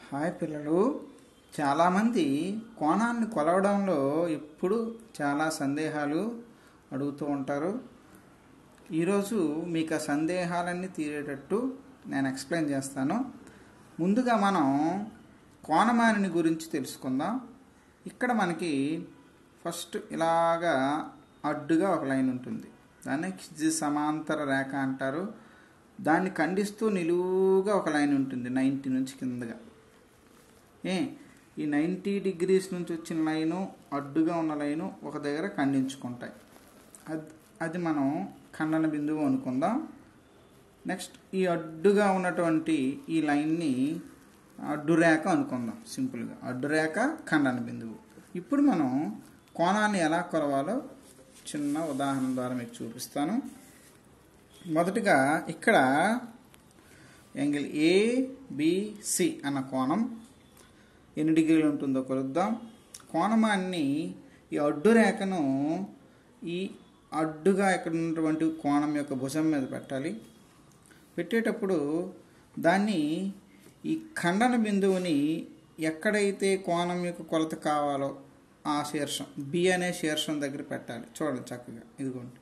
hi పిల్లలు చాలామంది కోణాన్ని కొలవడంలో ఎప్పుడు చాలా సందేహాలు అడుగుతూ ఉంటారు ఈరోజు మీకు ఆ సందేహాలన్నీ తీరేటట్టు నేను ఎక్స్ప్లెయిన్ చేస్తాను ముందుగా మనం కోణమానిని గురించి తెలుసుకుందాం ఇక్కడ మనకి ఫస్ట్ ఇలాగా అడ్డుగా ఒక లైన్ ఉంటుంది దాన్ని క్షితి సమాంతర రేఖ అంటారు దాన్ని ఖండిస్తూ నిలువుగా ఒక లైన్ ఉంటుంది నైంటీ నుంచి కిందగా ఏ ఈ నైంటీ డిగ్రీస్ నుంచి వచ్చిన లైను అడ్డుగా ఉన్న లైను ఒక దగ్గర ఖండించుకుంటాయి అది అది మనం ఖండన బిందువు అనుకుందాం నెక్స్ట్ ఈ అడ్డుగా ఉన్నటువంటి ఈ లైన్ని అడ్డు రేఖ అనుకుందాం సింపుల్గా అడ్డు రేఖ ఖండన బిందువు ఇప్పుడు మనం కోణాన్ని ఎలా కొలవాలో చిన్న ఉదాహరణ ద్వారా మీకు చూపిస్తాను మొదటిగా ఇక్కడ యాంగిల్ ఏబిసి అన్న కోణం ఎన్ని డిగ్రీలు ఉంటుందో కొలుద్దాం కోణమాన్ని ఈ అడ్డు రేఖను ఈ అడ్డుగా ఇక్కడ ఉన్నటువంటి కోణం యొక్క భుజం మీద పెట్టాలి పెట్టేటప్పుడు దాన్ని ఈ ఖండన బిందువుని ఎక్కడైతే కోణం యొక్క కొలత కావాలో ఆ శీర్షం బి అనే శీర్షం దగ్గర పెట్టాలి చూడండి చక్కగా ఇదిగోండి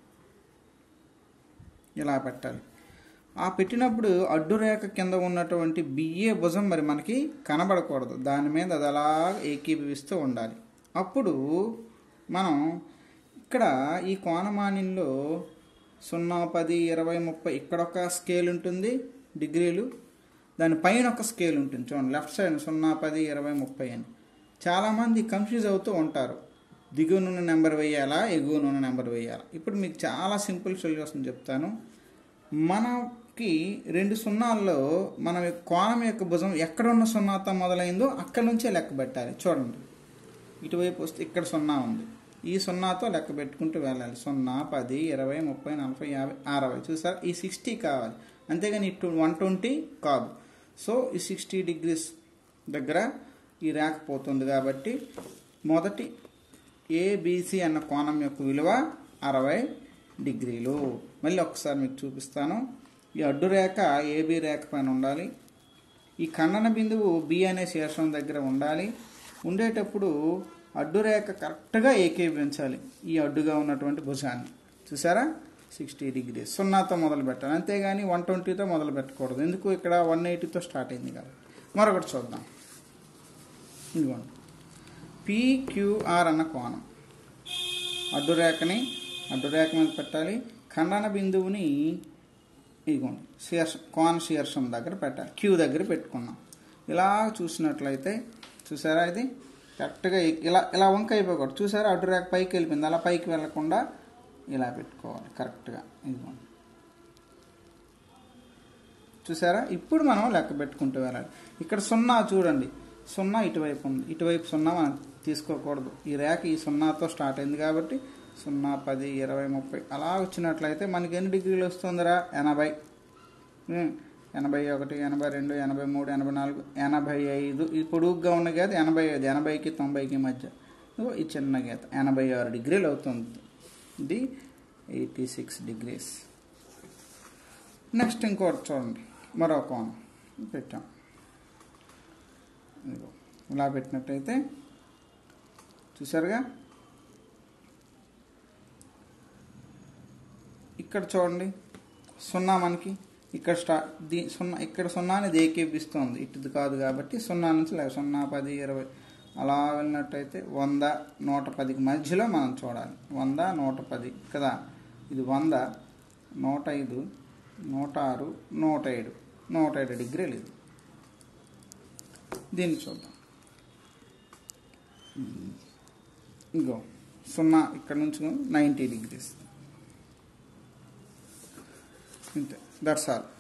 ఇలా పెట్టాలి ఆ పెట్టినప్పుడు అడ్డు రేఖ కింద ఉన్నటువంటి బిఏ భుజం మరి మనకి కనబడకూడదు దాని మీద అది అలా ఏకీభవిస్తూ ఉండాలి అప్పుడు మనం ఇక్కడ ఈ కోణమానంలో సున్నా పది ఇరవై ముప్పై ఇక్కడ ఒక స్కేల్ ఉంటుంది డిగ్రీలు దాని పైన ఒక స్కేల్ ఉంటుంది చూడండి లెఫ్ట్ సైడ్ సున్నా పది ఇరవై ముప్పై అని చాలామంది కన్ఫ్యూజ్ అవుతూ ఉంటారు దిగువ నూనె నెంబర్ వేయాలా ఎగువ నూనె నెంబర్ వేయాలా ఇప్పుడు మీకు చాలా సింపుల్ సొల్యూషన్ చెప్తాను మనకి రెండు సున్నాల్లో మన కోణం యొక్క భుజం ఎక్కడ ఉన్న సున్నాతో మొదలైందో అక్కడ నుంచే లెక్క పెట్టాలి చూడండి ఇటువైపు వస్తే ఇక్కడ సున్నా ఉంది ఈ సున్నాతో లెక్క పెట్టుకుంటూ వెళ్ళాలి సున్నా పది ఇరవై ముప్పై నలభై యాభై అరవై చూసారు ఈ సిక్స్టీ కావాలి అంతేగాని ఇటు వన్ ట్వంటీ కాదు సో ఈ సిక్స్టీ డిగ్రీస్ దగ్గర ఈ రేఖ పోతుంది కాబట్టి మొదటి ఏబిసి అన్న కోణం యొక్క విలువ అరవై డిగ్రీలు మళ్ళీ ఒకసారి మీకు చూపిస్తాను ఈ అడ్డు రేఖ ఏబి రేఖ పైన ఉండాలి ఈ ఖండన బిందువు బి అనే శీర్షం దగ్గర ఉండాలి ఉండేటప్పుడు అడ్డు రేఖ కరెక్ట్గా ఏకీభవించాలి ఈ అడ్డుగా ఉన్నటువంటి భుజాన్ని చూసారా సిక్స్టీ డిగ్రీస్ సున్నాతో మొదలు పెట్టాలి అంతేగాని వన్ ట్వంటీతో మొదలు పెట్టకూడదు ఎందుకు ఇక్కడ వన్ ఎయిటీతో స్టార్ట్ అయింది కాబట్టి మరొకటి చూద్దాం ఇదిగోండి పిక్యూఆర్ అన్న కోణం అడ్డు రేఖని అడ్డు రేఖ మీద పెట్టాలి ఖండన బిందువుని ఇదిగోండి శీర్షం కోణ శీర్షం దగ్గర పెట్టాలి క్యూ దగ్గర పెట్టుకున్నాం ఇలా చూసినట్లయితే చూసారా ఇది కరెక్ట్గా ఇలా ఇలా వంక అయిపోకూడదు చూసారా అడ్డు రేఖ పైకి వెళ్ళిపోయింది అలా పైకి వెళ్ళకుండా ఇలా పెట్టుకోవాలి కరెక్ట్గా ఇదిగోండి చూసారా ఇప్పుడు మనం లెక్క పెట్టుకుంటూ వెళ్ళాలి ఇక్కడ సున్నా చూడండి సున్నా ఇటువైపు ఉంది ఇటువైపు సున్నా మనం తీసుకోకూడదు ఈ రేఖ ఈ సున్నాతో స్టార్ట్ అయింది కాబట్టి సున్నా పది ఇరవై ముప్పై అలా వచ్చినట్లయితే మనకి ఎన్ని డిగ్రీలు వస్తుందిరా ఎనభై ఎనభై ఒకటి ఎనభై రెండు ఎనభై మూడు ఎనభై నాలుగు ఎనభై ఐదు ఈ పొడుగ్గా ఉన్న గీత ఎనభై ఐదు ఎనభైకి తొంభైకి మధ్య ఈ చిన్న గీత ఎనభై ఆరు డిగ్రీలు అవుతుంది ఇది ఎయిటీ సిక్స్ డిగ్రీస్ నెక్స్ట్ ఇంకోటి చూడండి మరో కోణం పెట్టాం ఇదిగో ఇలా పెట్టినట్టయితే చూసారుగా ఇక్కడ చూడండి సున్నా మనకి ఇక్కడ స్టా దీ సున్నా ఇక్కడ సున్నాని ఏకీపిస్తుంది ఇటుది కాదు కాబట్టి సున్నా నుంచి లేదు సున్నా పది ఇరవై అలా వెళ్ళినట్టయితే వంద నూట పదికి మధ్యలో మనం చూడాలి వంద నూట పది కదా ఇది వంద నూట ఐదు నూట ఆరు నూట ఏడు నూట ఏడు డిగ్రీలు ఇది దీన్ని చూద్దాం ఇంకో సున్నా ఇక్కడ నుంచి నైంటీ డిగ్రీస్ ఇంతే దట్స్ ఆల్